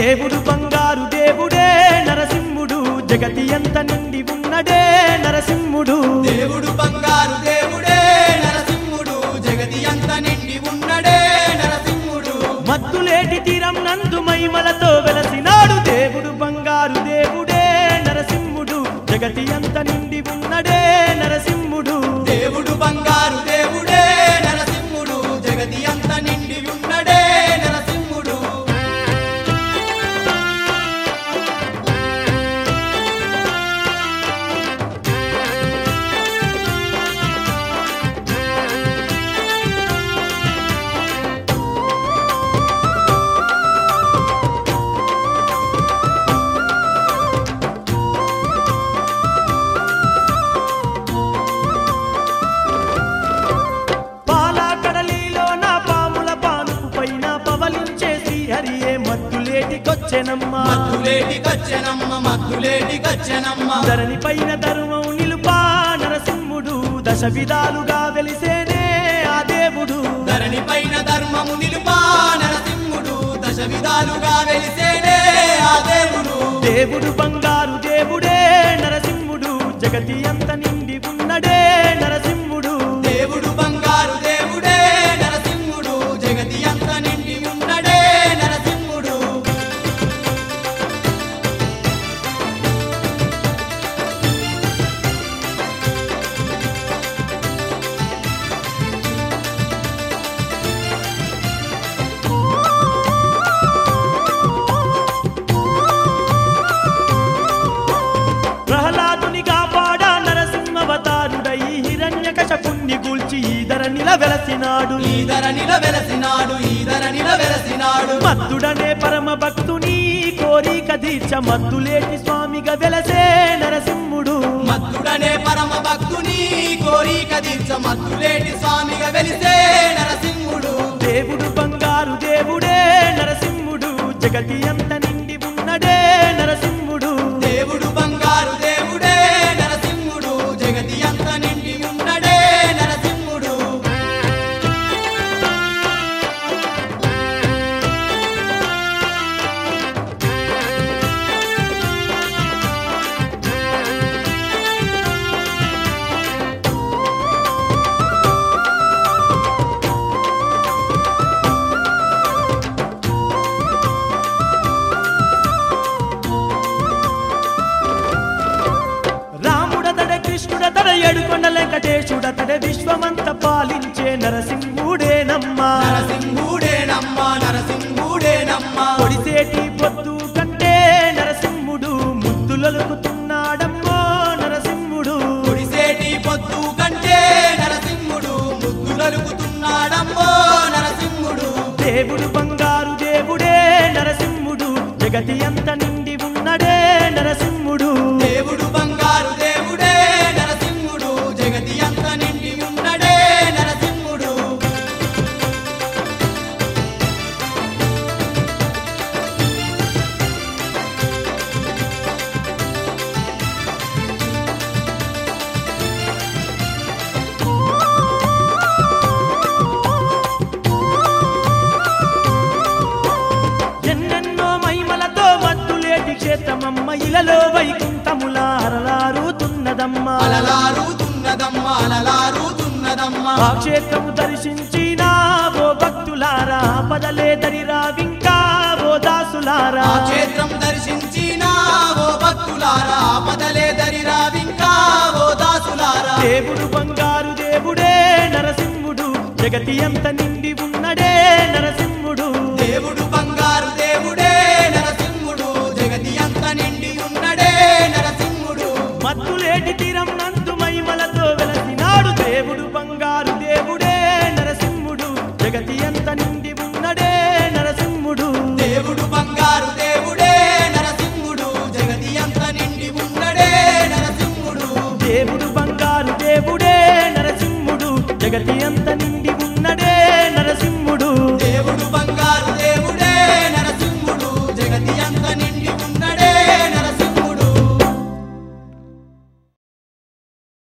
దేవుడు బంగారు దేవుడే నరసింహుడు జగతి ఎంత నిండి ఉన్నడే నరసింహుడు దేవుడు బంగారు దేవుడే నరసింహుడు జగతి అంత నిండి ఉన్నడే నరసింహుడు మత్తులేటి తీరం నందు మైమలతో వెలసినాడు దేవుడు బంగారు దేవుడే నరసింహుడు జగతి అంత నిండి ఉన్నడే నరసింహుడు దేవుడు బంగారు దేవుడే నరసింహుడు జగతి అంత నిండి ఉన్నడే నరసింహుడు పాలా కడలిలో నా పాముల పానుపు పైన పవలించేసి హరియే మత్తులేటికొచ్చెనమ్మా మత్తులేటి కచ్చెనమ్మ మత్తులేటి కచ్చెనమ్మ ధరణి పైన ధర్మం నిలుపా నరసింహుడు దశ విధాలుగా వెలిసేనే ఆ దేవుడు ధరణి పైన ధర్మము నిలుపా నరసింహుడు దశ విధాలుగా వెలిసేనే ఆ దేవుడు దేవుడు బంగారు దేవుడే నరసింహుడు జగతి అంత నిండి ఉన్నడే నరసింహుడు దేవుడు బంగారు దేవుడే నరసింహుడు జగతి అంత నిండి ఉన్నడే నరసింహుడు ప్రహ్లాదుని కాపాడా నరసింహవతారుడై హిరణ్యకశపుణ్ణి గూల్చి ఈదర నిలవెలసినాడు ఈదర నిల వెలసినాడు ఈదర నిల వెలసినాడు మత్తుడనే పరమ భక్తుని కోరిక తీర్చ మత్తులేటి స్వామిగా వెలసే నరసింహుడు మత్తుడనే పరమ భక్తుని కోరిక తీర్చ మత్తులేటి స్వామిగా వెలిసే నరసింహుడు దేవుడు బంగారు దేవుడే నరసింహుడు జగతి అంత నిండి ఉన్నడే నరసింహుడు దేవుడు బంగారు దేవుడే నరసింహుడు జగతి అంత నిండి ఉన్నడే నరసింహుడు రాముడతడ కృష్ణుడతడ ఏడుకొండ వెంకటేశుడతడ విశ్వమంత పాలించే నరసింహుడేనమ్మా నరసింహుడేనమ్మ నరసింహుడేనమ్మ పొడిసేటి పొద్దు కంటే నరసింహుడు ముద్దులొలుకుతున్నాడమ్మో నరసింహుడు గుడిసేటి పొద్దు కంటే నరసింహుడు ముద్దు నలుగుతున్నాడమ్మో నరసింహుడు దేవుడు బంగారు దేవుడే నరసింహుడు జగతి అంత నిండి ఉన్నడే నరసింహుడు దేవుడు బంగారు దేవుడే నరసింహుడు జగతి అంత నిండి ఉన్నడే నరసింహుడు ఎన్నెన్నో మహిమలతో మత్తులేటి క్షేత్రమమ్మ ఇలలో వైకుంఠముల అరలారుతున్నదమ్మా అలలారుతున్నదమ్మ అలలారుతున్నదమ్మ ఆ క్షేత్రము దర్శించిన ఓ భక్తులారా పదలే దరిరావింకా ఓ దాసులారా ఆ క్షేత్రం దర్శించిన ఓ భక్తులారా పదలే దరిరావింకా ఓ దాసులారా దేవుడు బంగారు దేవుడే నరసింహుడు జగతి అంత నిండి ఉన్నడే నరసింహుడు దేవుడు బంగారు దేవుడే నరసింహుడు జగతి అంత నిండి ఉన్నడే నరసింహుడు మత్తులేటి తీరం నందు మహిమలతో వెలసినాడు దేవుడు బంగారు దేవుడే నరసింహుడు జగతి అంత నిండి ఉన్నడే నరసింహుడు దేవుడు బంగారు దేవుడే నరసింహుడు జగతి అంత నిండి ఉన్నడే నరసింహుడు దేవుడు బంగారు దేవుడే నరసింహుడు జగతి అంత